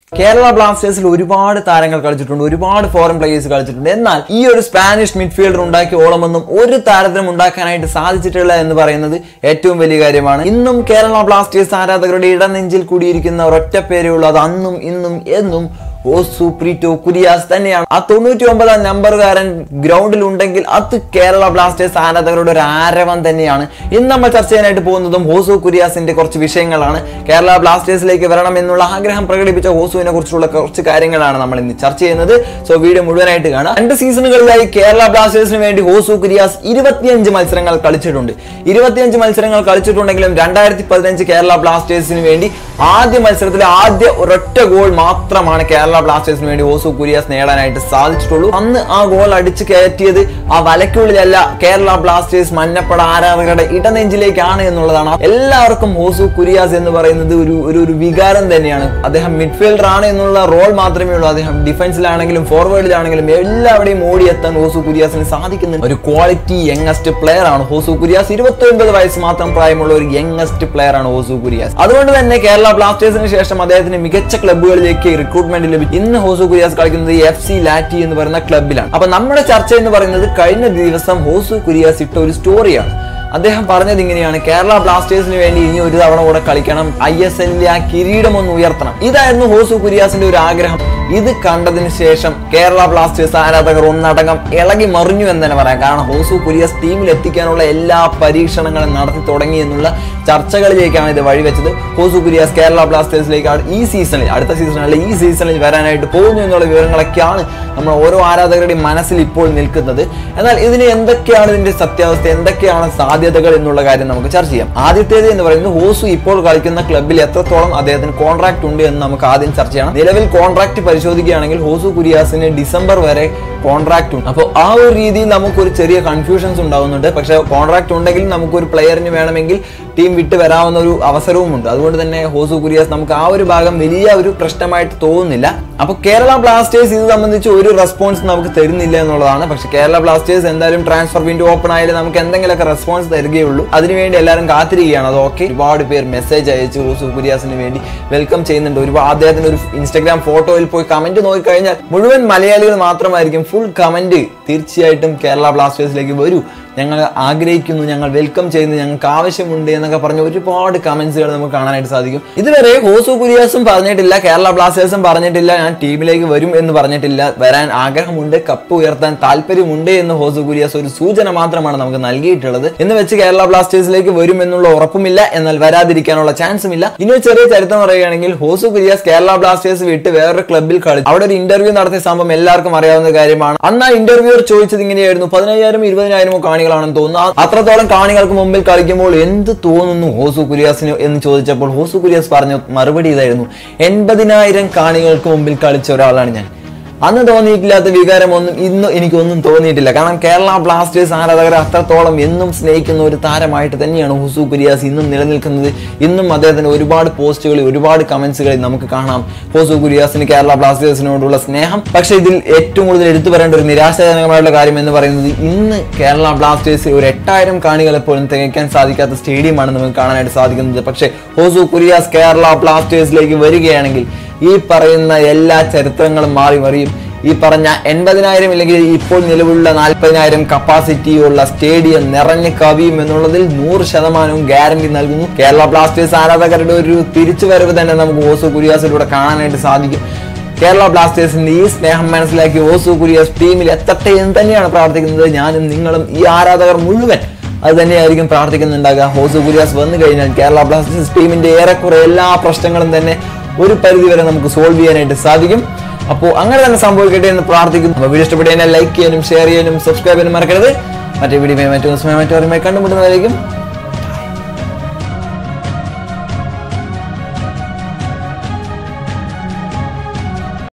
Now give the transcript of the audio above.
കേരള ബ്ലാസ്റ്റേഴ്സിൽ ഒരുപാട് താരങ്ങൾ കളിച്ചിട്ടുണ്ട് ഒരുപാട് ഫോറിൻ പ്ലേയേഴ്സ് കളിച്ചിട്ടുണ്ട് എന്നാൽ ഈ ഒരു സ്പാനിഷ് മിഡ്ഫീൽഡർ ഉണ്ടാക്കിയ ഓളമൊന്നും ഒരു താരത്തിനും ഉണ്ടാക്കാനായിട്ട് സാധിച്ചിട്ടില്ല എന്ന് പറയുന്നത് ഏറ്റവും വലിയ കാര്യമാണ് ഇന്നും കേരള ബ്ലാസ്റ്റേഴ്സ് ആരാധകരുടെ ഇടനെഞ്ചിൽ കൂടിയിരിക്കുന്ന ഒരൊറ്റ പേരേ ഉള്ളൂ അത് അന്നും ഇന്നും എന്നും ഓസു പ്രീറ്റോ കുരിയാസ് തന്നെയാണ് ആ തൊണ്ണൂറ്റി ഒമ്പതാം നമ്പറുകാരൻ ഗ്രൗണ്ടിൽ ഉണ്ടെങ്കിൽ അത് കേരള ബ്ലാസ്റ്റേഴ്സ് ആരാധകരുടെ ഒരു ആരവം തന്നെയാണ് ഇന്ന് നമ്മൾ ചർച്ച ചെയ്യാനായിട്ട് പോകുന്നതും ഹോസു കുരിയാസിന്റെ കുറച്ച് വിഷയങ്ങളാണ് കേരള ബ്ലാസ്റ്റേഴ്സിലേക്ക് വരണം എന്നുള്ള ആഗ്രഹം പ്രകടിപ്പിച്ച ഹോസുവിനെ കുറിച്ചുള്ള കുറച്ച് കാര്യങ്ങളാണ് നമ്മൾ ഇന്ന് ചർച്ച ചെയ്യുന്നത് സോ വീഡിയോ മുഴുവനായിട്ട് കാണാം രണ്ട് സീസണുകളിലായി കേരള ബ്ലാസ്റ്റേഴ്സിന് വേണ്ടി ഹോസു കുരിയാസ് ഇരുപത്തിയഞ്ച് മത്സരങ്ങൾ കളിച്ചിട്ടുണ്ട് ഇരുപത്തിയഞ്ച് മത്സരങ്ങൾ കളിച്ചിട്ടുണ്ടെങ്കിലും രണ്ടായിരത്തി പതിനഞ്ച് കേരള ബ്ലാസ്റ്റേഴ്സിന് വേണ്ടി ആദ്യ മത്സരത്തിലെ ആദ്യ ഒരൊറ്റ ഗോൾ മാത്രമാണ് കേരള ബ്ലാസ്റ്റേഴ്സിന് വേണ്ടി ഓസു കുരിയാസ് നേടാനായിട്ട് സാധിച്ചിട്ടുള്ളൂ അന്ന് ആ ഗോൾ അടിച്ചു കയറ്റിയത് ആ വലയ്ക്കുള്ളിലല്ല കേരള ബ്ലാസ്റ്റേഴ്സ് മഞ്ഞപ്പട ആരാധകരുടെ ഇടനെഞ്ചിലേക്കാണ് എന്നുള്ളതാണ് എല്ലാവർക്കും ഓസു കുരിയാസ് എന്ന് പറയുന്നത് ഒരു ഒരു ഒരു വികാരം തന്നെയാണ് അദ്ദേഹം മിഡ്ഫീൽഡർ ആണ് എന്നുള്ള റോൾ മാത്രമേ ഉള്ളൂ അദ്ദേഹം ഡിഫൻസിലാണെങ്കിലും ഫോർവേഡിലാണെങ്കിലും എല്ലാവരുടെയും ഓടിയെത്താൻ ഹോസു കുരിയാസിന് സാധിക്കുന്നുണ്ട് ഒരു ക്വാളിറ്റി യങ്ങസ്റ്റ് പ്ലെയർ ആണ് ഹോസു കുരിയാസ് ഇരുപത്തി ഒൻപത് വയസ്സ് മാത്രം പ്രായമുള്ള ഒരു യങ്ങസ്റ്റ് പ്ലെയർ ആണ് ഹോസു കുരിയാസ് അതുകൊണ്ട് തന്നെ കേരള ബ്ലാസ്റ്റേഴ്സിന് ശേഷം അദ്ദേഹത്തിന് മികച്ച ക്ലബ്ബുകളിലേക്ക് റിക്രൂട്ട്മെന്റ് ലഭിച്ചു ഇന്ന് ഹോസു കുരിയാസ് കളിക്കുന്നത് എഫ് സി ലാറ്റി എന്ന് പറയുന്ന ക്ലബിലാണ് അപ്പൊ നമ്മുടെ ചർച്ച എന്ന് പറയുന്നത് കഴിഞ്ഞ ദിവസം ഹോസു കുരിയാസ് ഇട്ട ഒരു സ്റ്റോറിയാണ് അദ്ദേഹം പറഞ്ഞത് ഇങ്ങനെയാണ് കേരള ബ്ലാസ്റ്റേഴ്സിന് വേണ്ടി ഇനി ഒരു തവണ കൂടെ കളിക്കണം ഐ എസ് എല്ലിലെ ആ കിരീടം ഒന്ന് ഉയർത്തണം ഇതായിരുന്നു ഹോസു കുരിയാസിന്റെ ഒരു ആഗ്രഹം ഇത് കണ്ടതിന് ശേഷം കേരള ബ്ലാസ്റ്റേഴ്സ് ആരാധകർ ഒന്നടങ്കം ഇളകി മറിഞ്ഞു എന്ന് തന്നെ പറയാം കാരണം ഹോസു കുരിയാസ് ടീമിൽ എത്തിക്കാനുള്ള എല്ലാ പരീക്ഷണങ്ങളും നടത്തി തുടങ്ങി എന്നുള്ള ചർച്ചകളിലേക്കാണ് ഇത് വഴിവെച്ചത് ഹോസു കുരിയാസ് കേരള ബ്ലാസ്റ്റേഴ്സിലേക്കാണ് ഈ സീസണിൽ അടുത്ത സീസണിൽ ഈ സീസണിൽ വരാനായിട്ട് പോകുന്നു എന്നുള്ള വിവരങ്ങളൊക്കെയാണ് നമ്മൾ ഓരോ ആരാധകരുടെയും മനസ്സിൽ ഇപ്പോൾ നിൽക്കുന്നത് എന്നാൽ ഇതിന് എന്തൊക്കെയാണ് ഇതിന്റെ സത്യാവസ്ഥ എന്തൊക്കെയാണ് സാധ്യതകൾ എന്നുള്ള കാര്യം നമുക്ക് ചർച്ച ചെയ്യാം ആദ്യത്തേത് എന്ന് പറയുന്നത് ഹോസു ഇപ്പോൾ കളിക്കുന്ന ക്ലബിൽ എത്രത്തോളം അദ്ദേഹത്തിന് കോൺട്രാക്ട് ഉണ്ട് എന്ന് നമുക്ക് ആദ്യം ചർച്ച ചെയ്യണം നിലവിൽ കോൺട്രാക്ട് പരിശോധിക്കുകയാണെങ്കിൽ ഹോസു കുരിയാസിന് ഡിസംബർ വരെ കോൺട്രാക്ട് ഉണ്ട് അപ്പോൾ ആ ഒരു രീതിയിൽ നമുക്കൊരു ചെറിയ കൺഫ്യൂഷൻസ് ഉണ്ടാവുന്നുണ്ട് പക്ഷെ കോൺട്രാക്ട് ഉണ്ടെങ്കിൽ നമുക്കൊരു പ്ലെയറിന് വേണമെങ്കിൽ ടീം വിട്ട് വരാവുന്ന ഒരു അവസരവും ഉണ്ട് അതുകൊണ്ട് തന്നെ ഹോസു കുരിയാസ് നമുക്ക് ആ ഒരു ഭാഗം വലിയ ഒരു പ്രശ്നമായിട്ട് തോന്നുന്നില്ല അപ്പൊ കേരള ബ്ലാസ്റ്റേഴ്സ് ഇത് സംബന്ധിച്ച് ഒരു റെസ്പോൺസ് നമുക്ക് തരുന്നില്ല എന്നുള്ളതാണ് പക്ഷെ കേരള ബ്ലാസ്റ്റേഴ്സ് എന്തായാലും ട്രാൻസ്ഫർ വിൻഡോ ഓപ്പൺ ആയാലും നമുക്ക് എന്തെങ്കിലുമൊക്കെ റെസ്പോൺസ് തരികയുള്ളൂ അതിനുവേണ്ടി എല്ലാവരും കാത്തിരിക്കുകയാണ് അത് ഓക്കെ ഒരുപാട് പേർ മെസ്സേജ് അയച്ചു ഹോസു കുരിയാസിന് വേണ്ടി വെൽക്കം ചെയ്യുന്നുണ്ട് ഒരുപാട് അദ്ദേഹത്തിന്റെ ഒരു ഇൻസ്റ്റാഗ്രാം ഫോട്ടോയിൽ പോയി കമന്റ് നോക്കിക്കഴിഞ്ഞാൽ മുഴുവൻ മലയാളികൾ മാത്രമായിരിക്കും ഫുൾ കമന്റ് തീർച്ചയായിട്ടും കേരള ബ്ലാസ്റ്റേഴ്സിലേക്ക് വരൂ ഞങ്ങൾ ആഗ്രഹിക്കുന്നു ഞങ്ങൾ വെൽക്കം ചെയ്യുന്നു ഞങ്ങൾക്ക് ആവശ്യമുണ്ട് എന്നൊക്കെ പറഞ്ഞ് ഒരുപാട് കമന്റ്സുകൾ നമുക്ക് കാണാനായിട്ട് സാധിക്കും ഇതുവരെ ഹോസു കുരിയാസും പറഞ്ഞിട്ടില്ല കേരള ബ്ലാസ്റ്റേഴ്സും പറഞ്ഞിട്ടില്ല ഞാൻ ടീമിലേക്ക് വരും എന്ന് പറഞ്ഞിട്ടില്ല വരാൻ ആഗ്രഹമുണ്ട് കപ്പ് ഉയർത്താൻ താല്പര്യമുണ്ട് എന്ന് ഹോസു കുരിയാസ് ഒരു സൂചന മാത്രമാണ് നമുക്ക് നൽകിയിട്ടുള്ളത് എന്ന് വെച്ച് കേരള ബ്ലാസ്റ്റേഴ്സിലേക്ക് വരും എന്നുള്ള ഉറപ്പുമില്ല എന്നാൽ വരാതിരിക്കാനുള്ള ചാൻസും ഇല്ല ഇനി ഒരു ചെറിയ ചരിത്രം പറയുകയാണെങ്കിൽ ഹോസു കുരിയാസ് കേരള ബ്ലാസ്റ്റേഴ്സ് വിട്ട് വേറൊരു ക്ലബിൽ കളിച്ചു അവിടെ ഒരു ഇന്റർവ്യൂ നടത്തിയ സംഭവം എല്ലാവർക്കും അറിയാവുന്ന കാര്യമാണ് അന്ന് ആ ഇന്റർവ്യൂർ ചോദിച്ചത് ഇങ്ങനെയായിരുന്നു പതിനയ്യായിരം ഇരുപതിനായിരമോ കാണികളാണെന്ന് തോന്നുന്നു ആ- അത്രത്തോളം കാണികൾക്ക് മുമ്പിൽ കളിക്കുമ്പോൾ എന്ത് തോന്നുന്നു ഹോസു കുര്യാസിന് എന്ന് ചോദിച്ചപ്പോൾ ഹോസു കുര്യാസ് പറഞ്ഞ മറുപടി ഇതായിരുന്നു എൺപതിനായിരം കാണികൾക്ക് മുമ്പിൽ കളിച്ച ഒരാളാണ് ഞാൻ അന്ന് തോന്നിയിട്ടില്ലാത്ത വികാരമൊന്നും ഇന്ന് എനിക്കൊന്നും തോന്നിയിട്ടില്ല കാരണം കേരള ബ്ലാസ്റ്റേഴ്സ് ആരാധകരെ അത്രത്തോളം എന്നും സ്നേഹിക്കുന്ന ഒരു താരമായിട്ട് തന്നെയാണ് ഹുസു കുര്യാസ് ഇന്നും നിലനിൽക്കുന്നത് ഇന്നും അദ്ദേഹത്തിന് ഒരുപാട് പോസ്റ്റുകളിൽ ഒരുപാട് കമന്റ്സുകളിൽ നമുക്ക് കാണാം ഹോസു കുര്യാസിന് കേരള ബ്ലാസ്റ്റേഴ്സിനോടുള്ള സ്നേഹം പക്ഷെ ഇതിൽ ഏറ്റവും കൂടുതൽ എടുത്തു പറയേണ്ട ഒരു നിരാശാജനകമായിട്ടുള്ള കാര്യം എന്ന് പറയുന്നത് ഇന്ന് കേരള ബ്ലാസ്റ്റേഴ്സ് ഒരു എട്ടായിരം കാണികളെ പോലും തികയ്ക്കാൻ സാധിക്കാത്ത സ്റ്റേഡിയമാണ് നമുക്ക് കാണാനായിട്ട് സാധിക്കുന്നത് പക്ഷേ ഹോസു കുര്യാസ് കേരള ബ്ലാസ്റ്റേഴ്സിലേക്ക് വരികയാണെങ്കിൽ ഈ പറയുന്ന എല്ലാ ചരിത്രങ്ങളും മാറി മറിയും ഈ പറഞ്ഞ എൺപതിനായിരം ഇല്ലെങ്കിൽ ഇപ്പോൾ നിലവിലുള്ള നാൽപ്പതിനായിരം കപ്പാസിറ്റിയുള്ള സ്റ്റേഡിയം നിറഞ്ഞു കവിയും എന്നുള്ളതിൽ നൂറ് ശതമാനവും ഗ്യാരണ്ടി നൽകുന്നു കേരള ബ്ലാസ്റ്റേഴ്സ് ആരാധകരുടെ ഒരു തിരിച്ചുവരവ് തന്നെ നമുക്ക് ഓസു കുര്യാസിലൂടെ കാണാനായിട്ട് സാധിക്കും കേരള ബ്ലാസ്റ്റേഴ്സിന്റെ ഈ സ്നേഹം മനസ്സിലാക്കി ഓസു കുര്യാസ് ടീമിൽ എത്തട്ടെ എന്ന് തന്നെയാണ് പ്രാർത്ഥിക്കുന്നത് ഞാനും നിങ്ങളും ഈ ആരാധകർ മുഴുവൻ അത് തന്നെയായിരിക്കും പ്രാർത്ഥിക്കുന്നുണ്ടാകുക ഹോസു കുര്യാസ് വന്നു കഴിഞ്ഞാൽ കേരള ബ്ലാസ്റ്റേഴ്സ് ടീമിന്റെ ഏറെക്കുറെ എല്ലാ പ്രശ്നങ്ങളും തന്നെ ഒരു പരിധി വരെ നമുക്ക് സോൾവ് ചെയ്യാനായിട്ട് സാധിക്കും അപ്പോൾ അങ്ങനെ തന്നെ സംഭവിക്കട്ടെ എന്ന് പ്രാർത്ഥിക്കുന്നു അപ്പോൾ വീഡിയോ ഇഷ്ടപ്പെട്ടു കഴിഞ്ഞാൽ ലൈക്ക് ചെയ്യാനും ഷെയർ ചെയ്യാനും സബ്സ്ക്രൈബ് ചെയ്യാനും മറക്കരുത് മറ്റേ വീഡിയോ മറ്റു ദിവസമായി മറ്റു കണ്ടുമുട്ടുന്നതായിരിക്കും